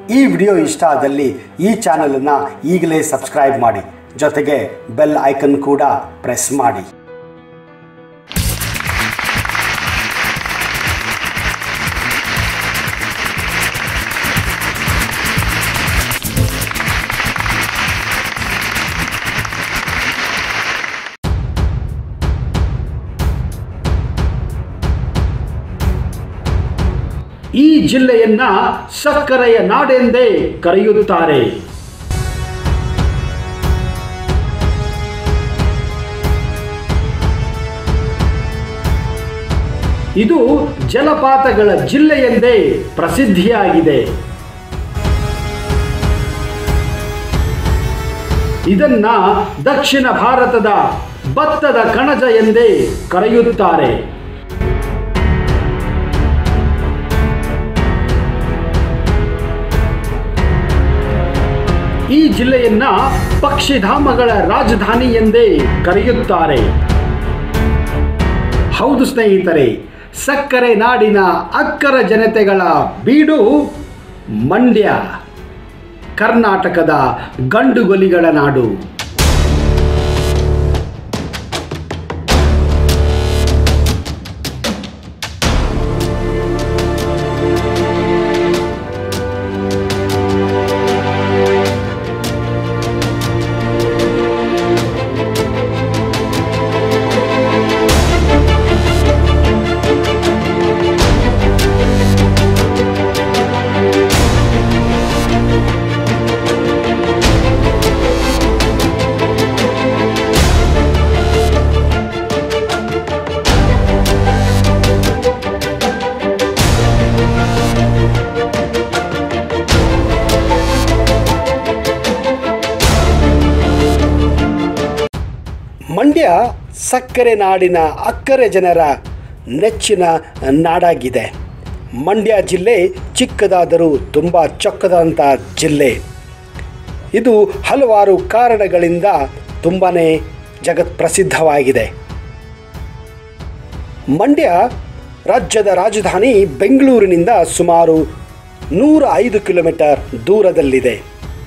ಈ ವಿಡಿಯೋ ಇಷ್ಟ ಆದಲ್ಲಿ ಈ ಚಾನಲನ್ನು ಈಗಲೇ ಸಬ್ಸ್ಕ್ರೈಬ್ ಮಾಡಿ ಜೊತೆಗೆ ಬೆಲ್ ಐಕನ್ ಕೂಡ ಪ್ರೆಸ್ ಮಾಡಿ ಈ ಜಿಲ್ಲೆಯನ್ನ ಸಕ್ಕರೆಯ ನಾಡೆಂದೇ ಕರೆಯುತ್ತಾರೆ ಇದು ಜಲಪಾತಗಳ ಜಿಲ್ಲೆಯೆಂದೇ ಪ್ರಸಿದ್ಧಿಯಾಗಿದೆ ಇದನ್ನ ದಕ್ಷಿಣ ಭಾರತದ ಭತ್ತದ ಕಣಜ ಎಂದೇ ಕರೆಯುತ್ತಾರೆ ಈ ಜಿಲ್ಲೆಯನ್ನ ಪಕ್ಷಿಧಾಮಗಳ ರಾಜಧಾನಿ ಎಂದೇ ಕರೆಯುತ್ತಾರೆ ಹೌದು ಸ್ನೇಹಿತರೆ ಸಕ್ಕರೆ ನಾಡಿನ ಅಕ್ಕರ ಜನತೆಗಳ ಬೀಡು ಮಂಡ್ಯ ಕರ್ನಾಟಕದ ಗಂಡುಗೊಲಿಗಳ ನಾಡು ಮಂಡ್ಯ ಸಕ್ಕರೆ ನಾಡಿನ ಅಕ್ಕರೆ ಜನರ ನೆಚ್ಚಿನ ನಾಡಾಗಿದೆ ಮಂಡ್ಯ ಜಿಲ್ಲೆ ಚಿಕ್ಕದಾದರೂ ತುಂಬ ಚೊಕ್ಕದಂಥ ಜಿಲ್ಲೆ ಇದು ಹಲವಾರು ಕಾರಣಗಳಿಂದ ತುಂಬಾ ಜಗತ್ ಪ್ರಸಿದ್ಧವಾಗಿದೆ ಮಂಡ್ಯ ರಾಜ್ಯದ ರಾಜಧಾನಿ ಬೆಂಗಳೂರಿನಿಂದ ಸುಮಾರು ನೂರ ಐದು ಕಿಲೋಮೀಟರ್ ದೂರದಲ್ಲಿದೆ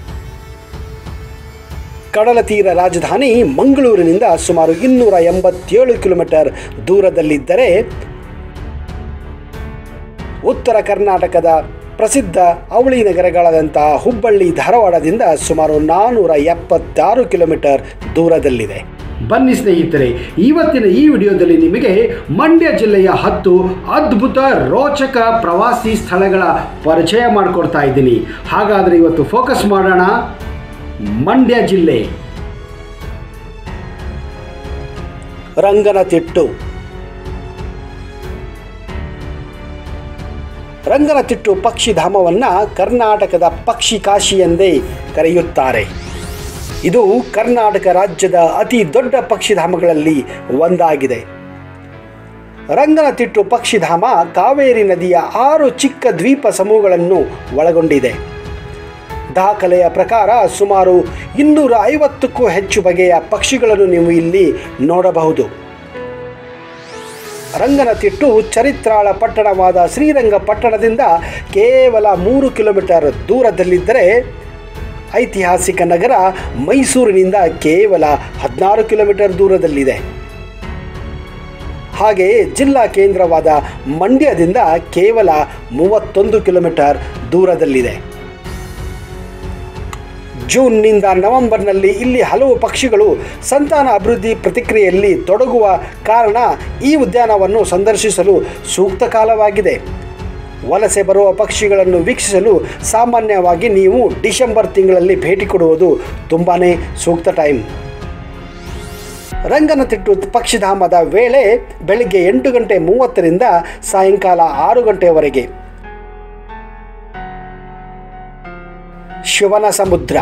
ಕಡಲ ತೀರ ರಾಜಧಾನಿ ಮಂಗಳೂರಿನಿಂದ ಸುಮಾರು ಇನ್ನೂರ ಎಂಬತ್ತೇಳು ಕಿಲೋಮೀಟರ್ ದೂರದಲ್ಲಿದ್ದರೆ ಉತ್ತರ ಕರ್ನಾಟಕದ ಪ್ರಸಿದ್ಧ ಅವಳಿ ನಗರಗಳಾದಂತಹ ಹುಬ್ಬಳ್ಳಿ ಧಾರವಾಡದಿಂದ ಸುಮಾರು ನಾನ್ನೂರ ಎಪ್ಪತ್ತಾರು ಕಿಲೋಮೀಟರ್ ದೂರದಲ್ಲಿದೆ ಬನ್ನಿ ಸ್ನೇಹಿತರೆ ಇವತ್ತಿನ ಈ ವಿಡಿಯೋದಲ್ಲಿ ನಿಮಗೆ ಮಂಡ್ಯ ಜಿಲ್ಲೆಯ ಹತ್ತು ಅದ್ಭುತ ರೋಚಕ ಪ್ರವಾಸಿ ಸ್ಥಳಗಳ ಪರಿಚಯ ಮಾಡಿಕೊಡ್ತಾ ಇದ್ದೀನಿ ಹಾಗಾದರೆ ಇವತ್ತು ಫೋಕಸ್ ಮಾಡೋಣ ಮಂಡ್ಯ ಜಿಲ್ಲೆ ರಂಗನತಿಟ್ಟು ರಂಗನತಿಟ್ಟು ಪಕ್ಷಿಧಾಮವನ್ನು ಕರ್ನಾಟಕದ ಪಕ್ಷಿ ಕಾಶಿ ಎಂದೇ ಕರೆಯುತ್ತಾರೆ ಇದು ಕರ್ನಾಟಕ ರಾಜ್ಯದ ಅತಿ ದೊಡ್ಡ ಪಕ್ಷಿಧಾಮಗಳಲ್ಲಿ ಒಂದಾಗಿದೆ ರಂಗನತಿಟ್ಟು ಪಕ್ಷಿಧಾಮ ಕಾವೇರಿ ನದಿಯ ಆರು ಚಿಕ್ಕ ದ್ವೀಪ ಸಮೂಹಗಳನ್ನು ಒಳಗೊಂಡಿದೆ ದಾಖಲೆಯ ಪ್ರಕಾರ ಸುಮಾರು ಇನ್ನೂರ ಐವತ್ತಕ್ಕೂ ಹೆಚ್ಚು ಬಗೆಯ ಪಕ್ಷಿಗಳನ್ನು ನೀವು ಇಲ್ಲಿ ನೋಡಬಹುದು ರಂಗನತಿಟ್ಟು ಚರಿತ್ರಾಳ ಪಟ್ಟಣವಾದ ಶ್ರೀರಂಗಪಟ್ಟಣದಿಂದ ಕೇವಲ ಮೂರು ಕಿಲೋಮೀಟರ್ ದೂರದಲ್ಲಿದ್ದರೆ ಐತಿಹಾಸಿಕ ನಗರ ಮೈಸೂರಿನಿಂದ ಕೇವಲ ಹದಿನಾರು ಕಿಲೋಮೀಟರ್ ದೂರದಲ್ಲಿದೆ ಹಾಗೆಯೇ ಜಿಲ್ಲಾ ಕೇಂದ್ರವಾದ ಮಂಡ್ಯದಿಂದ ಕೇವಲ ಮೂವತ್ತೊಂದು ಕಿಲೋಮೀಟರ್ ದೂರದಲ್ಲಿದೆ ಜೂನ್ನಿಂದ ನವೆಂಬರ್ನಲ್ಲಿ ಇಲ್ಲಿ ಹಲವು ಪಕ್ಷಿಗಳು ಸಂತಾನ ಅಭಿವೃದ್ಧಿ ಪ್ರತಿಕ್ರಿಯೆಯಲ್ಲಿ ತೊಡಗುವ ಕಾರಣ ಈ ಉದ್ಯಾನವನ್ನು ಸಂದರ್ಶಿಸಲು ಸೂಕ್ತ ಕಾಲವಾಗಿದೆ ವಲಸೆ ಬರುವ ಪಕ್ಷಿಗಳನ್ನು ವೀಕ್ಷಿಸಲು ಸಾಮಾನ್ಯವಾಗಿ ನೀವು ಡಿಸೆಂಬರ್ ತಿಂಗಳಲ್ಲಿ ಭೇಟಿ ಕೊಡುವುದು ತುಂಬಾ ಸೂಕ್ತ ಟೈಮ್ ರಂಗನತಿಟ್ಟು ಪಕ್ಷಿಧಾಮದ ವೇಳೆ ಬೆಳಿಗ್ಗೆ ಎಂಟು ಗಂಟೆ ಮೂವತ್ತರಿಂದ ಸಾಯಂಕಾಲ ಆರು ಗಂಟೆಯವರೆಗೆ ಶಿವನ ಸಮುದ್ರ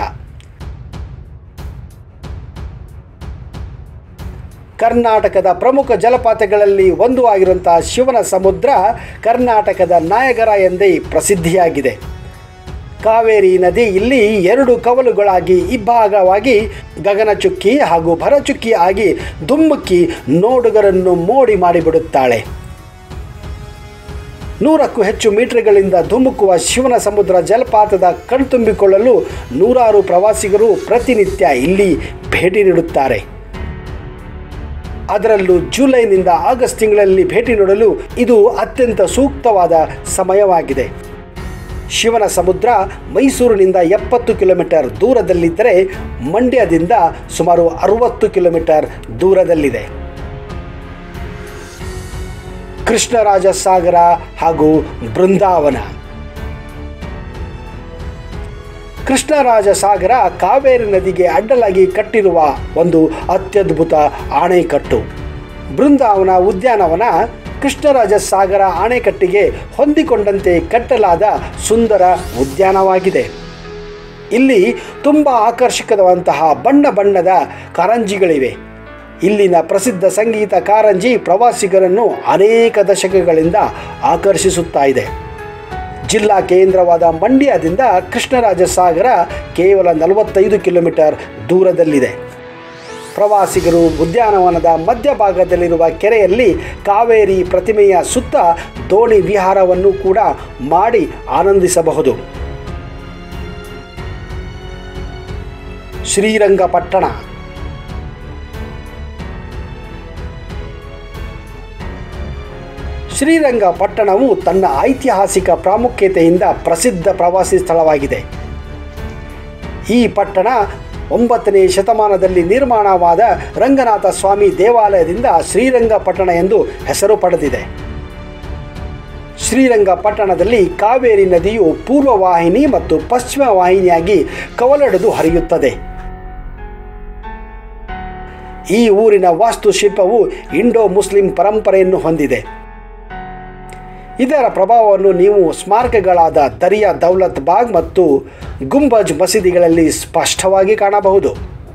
ಕರ್ನಾಟಕದ ಪ್ರಮುಖ ಜಲಪಾತಗಳಲ್ಲಿ ಒಂದು ಆಗಿರುವಂತಹ ಶಿವನ ಸಮುದ್ರ ಕರ್ನಾಟಕದ ನಾಯಗರ ಎಂದೇ ಪ್ರಸಿದ್ಧಿಯಾಗಿದೆ ಕಾವೇರಿ ನದಿ ಇಲ್ಲಿ ಎರಡು ಕವಲುಗಳಾಗಿ ಇಬ್ಬಾಗವಾಗಿ ಗಗನಚುಕ್ಕಿ ಹಾಗೂ ಭರಚುಕ್ಕಿ ಆಗಿ ದುಮ್ಮುಕ್ಕಿ ನೋಡುಗರನ್ನು ಮೋಡಿ ಮಾಡಿಬಿಡುತ್ತಾಳೆ ನೂರಕ್ಕೂ ಹೆಚ್ಚು ಮೀಟರ್ಗಳಿಂದ ಧುಮುಕುವ ಶಿವನ ಸಮುದ್ರ ಜಲಪಾತದ ಕಣ್ತುಂಬಿಕೊಳ್ಳಲು ನೂರಾರು ಪ್ರವಾಸಿಗರು ಪ್ರತಿನಿತ್ಯ ಇಲ್ಲಿ ಭೇಟಿ ನೀಡುತ್ತಾರೆ ಅದರಲ್ಲೂ ಜುಲೈನಿಂದ ಆಗಸ್ಟ್ ತಿಂಗಳಲ್ಲಿ ಭೇಟಿ ನೀಡಲು ಇದು ಅತ್ಯಂತ ಸೂಕ್ತವಾದ ಸಮಯವಾಗಿದೆ ಶಿವನ ಸಮುದ್ರ ಮೈಸೂರಿನಿಂದ ಎಪ್ಪತ್ತು ಕಿಲೋಮೀಟರ್ ದೂರದಲ್ಲಿದ್ದರೆ ಮಂಡ್ಯದಿಂದ ಸುಮಾರು ಅರುವತ್ತು ಕಿಲೋಮೀಟರ್ ದೂರದಲ್ಲಿದೆ ಕೃಷ್ಣರಾಜ ಸಾಗರ ಹಾಗೂ ಬೃಂದಾವನ ಕೃಷ್ಣರಾಜ ಸಾಗರ ಕಾವೇರಿ ನದಿಗೆ ಅಡ್ಡಲಾಗಿ ಕಟ್ಟಿರುವ ಒಂದು ಅತ್ಯದ್ಭುತ ಆಣೆಕಟ್ಟು ಬೃಂದಾವನ ಉದ್ಯಾನವನ ಕೃಷ್ಣರಾಜ ಸಾಗರ ಆಣೆಕಟ್ಟಿಗೆ ಹೊಂದಿಕೊಂಡಂತೆ ಕಟ್ಟಲಾದ ಸುಂದರ ಉದ್ಯಾನವಾಗಿದೆ ಇಲ್ಲಿ ತುಂಬ ಆಕರ್ಷಕವಾದಂತಹ ಬಣ್ಣ ಬಣ್ಣದ ಕಾರಂಜಿಗಳಿವೆ ಇಲ್ಲಿನ ಪ್ರಸಿದ್ಧ ಸಂಗೀತ ಕಾರಂಜಿ ಪ್ರವಾಸಿಗರನ್ನು ಅನೇಕ ದಶಕಗಳಿಂದ ಆಕರ್ಷಿಸುತ್ತಾ ಇದೆ ಜಿಲ್ಲಾ ಕೇಂದ್ರವಾದ ಮಂಡ್ಯದಿಂದ ಕೃಷ್ಣರಾಜ ಸಾಗರ ಕೇವಲ ನಲವತ್ತೈದು ಕಿಲೋಮೀಟರ್ ದೂರದಲ್ಲಿದೆ ಪ್ರವಾಸಿಗರು ಉದ್ಯಾನವನದ ಮಧ್ಯಭಾಗದಲ್ಲಿರುವ ಕೆರೆಯಲ್ಲಿ ಕಾವೇರಿ ಪ್ರತಿಮೆಯ ಸುತ್ತ ದೋಣಿ ವಿಹಾರವನ್ನು ಕೂಡ ಮಾಡಿ ಆನಂದಿಸಬಹುದು ಶ್ರೀರಂಗಪಟ್ಟಣ ಶ್ರೀರಂಗಪಟ್ಟಣವು ತನ್ನ ಐತಿಹಾಸಿಕ ಪ್ರಾಮುಖ್ಯತೆಯಿಂದ ಪ್ರಸಿದ್ಧ ಪ್ರವಾಸಿ ಸ್ಥಳವಾಗಿದೆ ಈ ಪಟ್ಟಣ ಒಂಬತ್ತನೇ ಶತಮಾನದಲ್ಲಿ ನಿರ್ಮಾಣವಾದ ರಂಗನಾಥ ಸ್ವಾಮಿ ದೇವಾಲಯದಿಂದ ಶ್ರೀರಂಗಪಟ್ಟಣ ಎಂದು ಹೆಸರು ಪಡೆದಿದೆ ಶ್ರೀರಂಗಪಟ್ಟಣದಲ್ಲಿ ಕಾವೇರಿ ನದಿಯು ಪೂರ್ವ ವಾಹಿನಿ ಮತ್ತು ಪಶ್ಚಿಮ ವಾಹಿನಿಯಾಗಿ ಕವಲೊಡೆದು ಹರಿಯುತ್ತದೆ ಈ ಊರಿನ ವಾಸ್ತುಶಿಲ್ಪವು ಇಂಡೋ ಮುಸ್ಲಿಂ ಪರಂಪರೆಯನ್ನು ಹೊಂದಿದೆ ಇದರ ಪ್ರಭಾವವನ್ನು ನೀವು ಸ್ಮಾರಕಗಳಾದ ದರಿಯಾ ದೌಲತ್ ಬಾಗ್ ಮತ್ತು ಗುಂಬಜ್ ಮಸೀದಿಗಳಲ್ಲಿ ಸ್ಪಷ್ಟವಾಗಿ ಕಾಣಬಹುದು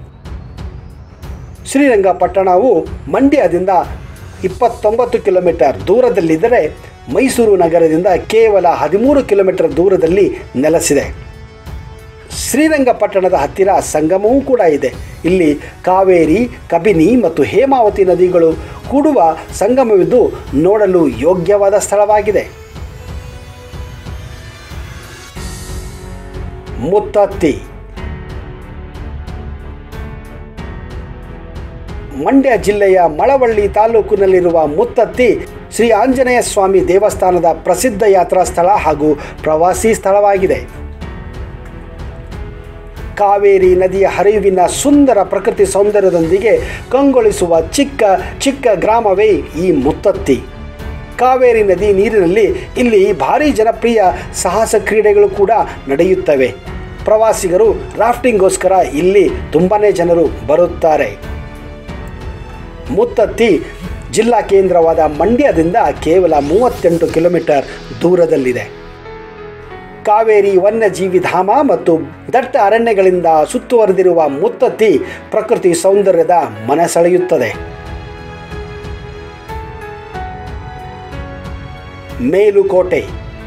ಶ್ರೀರಂಗಪಟ್ಟಣವು ಮಂಡ್ಯದಿಂದ ಇಪ್ಪತ್ತೊಂಬತ್ತು ಕಿಲೋಮೀಟರ್ ದೂರದಲ್ಲಿದ್ದರೆ ಮೈಸೂರು ನಗರದಿಂದ ಕೇವಲ ಹದಿಮೂರು ಕಿಲೋಮೀಟರ್ ದೂರದಲ್ಲಿ ನೆಲೆಸಿದೆ ಶ್ರೀರಂಗಪಟ್ಟಣದ ಹತ್ತಿರ ಸಂಗಮವೂ ಕೂಡ ಇದೆ ಇಲ್ಲಿ ಕಾವೇರಿ ಕಬಿನಿ ಮತ್ತು ಹೇಮಾವತಿ ನದಿಗಳು ಕೂಡುವ ಸಂಗಮವಿದ್ದು ನೋಡಲು ಯೋಗ್ಯವಾದ ಸ್ಥಳವಾಗಿದೆ ಮುತ್ತತ್ತಿ ಮಂಡ್ಯ ಜಿಲ್ಲೆಯ ಮಳವಳ್ಳಿ ತಾಲೂಕಿನಲ್ಲಿರುವ ಮುತ್ತತ್ತಿ ಶ್ರೀ ಆಂಜನೇಯ ಸ್ವಾಮಿ ದೇವಸ್ಥಾನದ ಪ್ರಸಿದ್ಧ ಯಾತ್ರಾ ಸ್ಥಳ ಹಾಗೂ ಪ್ರವಾಸಿ ಸ್ಥಳವಾಗಿದೆ ಕಾವೇರಿ ನದಿಯ ಹರಿವಿನ ಸುಂದರ ಪ್ರಕೃತಿ ಸೌಂದರ್ಯದೊಂದಿಗೆ ಕಂಗೊಳಿಸುವ ಚಿಕ್ಕ ಚಿಕ್ಕ ಗ್ರಾಮವೇ ಈ ಮುತ್ತತ್ತಿ ಕಾವೇರಿ ನದಿ ನೀರಿನಲ್ಲಿ ಇಲ್ಲಿ ಭಾರಿ ಜನಪ್ರಿಯ ಸಾಹಸ ಕ್ರೀಡೆಗಳು ಕೂಡ ನಡೆಯುತ್ತವೆ ಪ್ರವಾಸಿಗರು ರಾಫ್ಟಿಂಗ್ಗೋಸ್ಕರ ಇಲ್ಲಿ ತುಂಬಾ ಜನರು ಬರುತ್ತಾರೆ ಮುತ್ತತ್ತಿ ಜಿಲ್ಲಾ ಕೇಂದ್ರವಾದ ಮಂಡ್ಯದಿಂದ ಕೇವಲ ಮೂವತ್ತೆಂಟು ಕಿಲೋಮೀಟರ್ ದೂರದಲ್ಲಿದೆ ಕಾವೇರಿ ವನ್ಯಜೀವಿ ಧಾಮ ಮತ್ತು ದಟ್ಟ ಅರಣ್ಯಗಳಿಂದ ಸುತ್ತುವರೆದಿರುವ ಮುತ್ತತ್ತಿ ಪ್ರಕೃತಿ ಸೌಂದರ್ಯದ ಮನ ಸೆಳೆಯುತ್ತದೆ ಮೇಲುಕೋಟೆ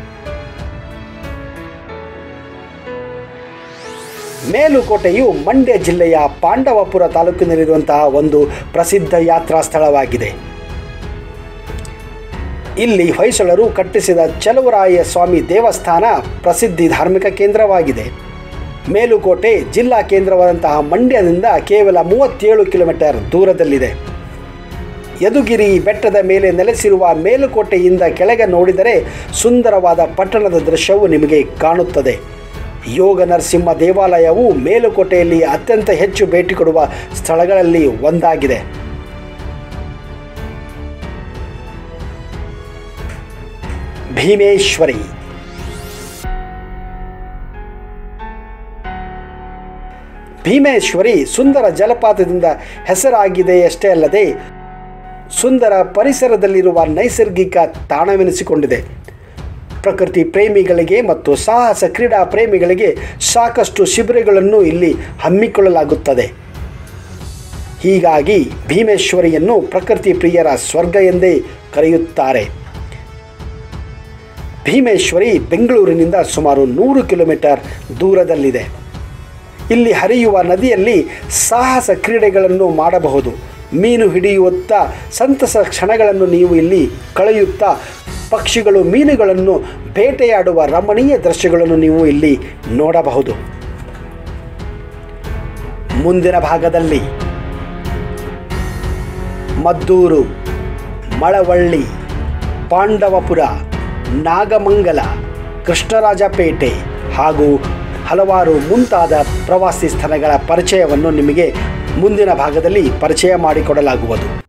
ಮೇಲುಕೋಟೆಯು ಮಂಡ್ಯ ಜಿಲ್ಲೆಯ ಪಾಂಡವಪುರ ತಾಲೂಕಿನಲ್ಲಿರುವಂತಹ ಒಂದು ಪ್ರಸಿದ್ಧ ಯಾತ್ರಾ ಸ್ಥಳವಾಗಿದೆ ಇಲ್ಲಿ ಹೊಯ್ಸಳರು ಕಟ್ಟಿಸಿದ ಚಲುವರಾಯ ಸ್ವಾಮಿ ದೇವಸ್ಥಾನ ಪ್ರಸಿದ್ಧಿ ಧಾರ್ಮಿಕ ಕೇಂದ್ರವಾಗಿದೆ ಮೇಲುಕೋಟೆ ಜಿಲ್ಲಾ ಕೇಂದ್ರವಾದಂತಹ ಮಂಡ್ಯದಿಂದ ಕೇವಲ ಮೂವತ್ತೇಳು ಕಿಲೋಮೀಟರ್ ದೂರದಲ್ಲಿದೆ ಯದುಗಿರಿ ಬೆಟ್ಟದ ಮೇಲೆ ನೆಲೆಸಿರುವ ಮೇಲುಕೋಟೆಯಿಂದ ಕೆಳಗೆ ನೋಡಿದರೆ ಸುಂದರವಾದ ಪಟ್ಟಣದ ದೃಶ್ಯವು ನಿಮಗೆ ಕಾಣುತ್ತದೆ ಯೋಗ ನರಸಿಂಹ ದೇವಾಲಯವು ಮೇಲುಕೋಟೆಯಲ್ಲಿ ಅತ್ಯಂತ ಹೆಚ್ಚು ಭೇಟಿ ಕೊಡುವ ಸ್ಥಳಗಳಲ್ಲಿ ಒಂದಾಗಿದೆ ಭೀಮೇಶ್ವರಿ ಭೀಮೇಶ್ವರಿ ಸುಂದರ ಜಲಪಾತದಿಂದ ಹೆಸರಾಗಿದೆಯಷ್ಟೇ ಅಲ್ಲದೆ ಸುಂದರ ಪರಿಸರದಲ್ಲಿರುವ ನೈಸರ್ಗಿಕ ತಾಣವೆನಿಸಿಕೊಂಡಿದೆ ಪ್ರಕೃತಿ ಪ್ರೇಮಿಗಳಿಗೆ ಮತ್ತು ಸಾಹಸ ಕ್ರೀಡಾ ಪ್ರೇಮಿಗಳಿಗೆ ಸಾಕಷ್ಟು ಶಿಬಿರಗಳನ್ನು ಇಲ್ಲಿ ಹಮ್ಮಿಕೊಳ್ಳಲಾಗುತ್ತದೆ ಹೀಗಾಗಿ ಭೀಮೇಶ್ವರಿಯನ್ನು ಪ್ರಕೃತಿ ಪ್ರಿಯರ ಸ್ವರ್ಗ ಎಂದೇ ಕರೆಯುತ್ತಾರೆ ಭೀಮೇಶ್ವರಿ ಬೆಂಗಳೂರಿನಿಂದ ಸುಮಾರು ನೂರು ಕಿಲೋಮೀಟರ್ ದೂರದಲ್ಲಿದೆ ಇಲ್ಲಿ ಹರಿಯುವ ನದಿಯಲ್ಲಿ ಸಾಹಸ ಕ್ರೀಡೆಗಳನ್ನು ಮಾಡಬಹುದು ಮೀನು ಹಿಡಿಯುತ್ತಾ ಸಂತಸ ಕ್ಷಣಗಳನ್ನು ನೀವು ಇಲ್ಲಿ ಕಳೆಯುತ್ತಾ ಪಕ್ಷಿಗಳು ಮೀನುಗಳನ್ನು ಬೇಟೆಯಾಡುವ ರಮಣೀಯ ದೃಶ್ಯಗಳನ್ನು ನೀವು ಇಲ್ಲಿ ನೋಡಬಹುದು ಮುಂದಿನ ಭಾಗದಲ್ಲಿ ಮದ್ದೂರು ಮಳವಳ್ಳಿ ಪಾಂಡವಪುರ ನಾಗಮಂಗಲ ಕೃಷ್ಣರಾಜಪೇಟೆ ಹಾಗೂ ಹಲವಾರು ಮುಂತಾದ ಪ್ರವಾಸಿ ಸ್ಥಳಗಳ ಪರಿಚಯವನ್ನು ನಿಮಗೆ ಮುಂದಿನ ಭಾಗದಲ್ಲಿ ಪರಿಚಯ ಮಾಡಿಕೊಡಲಾಗುವುದು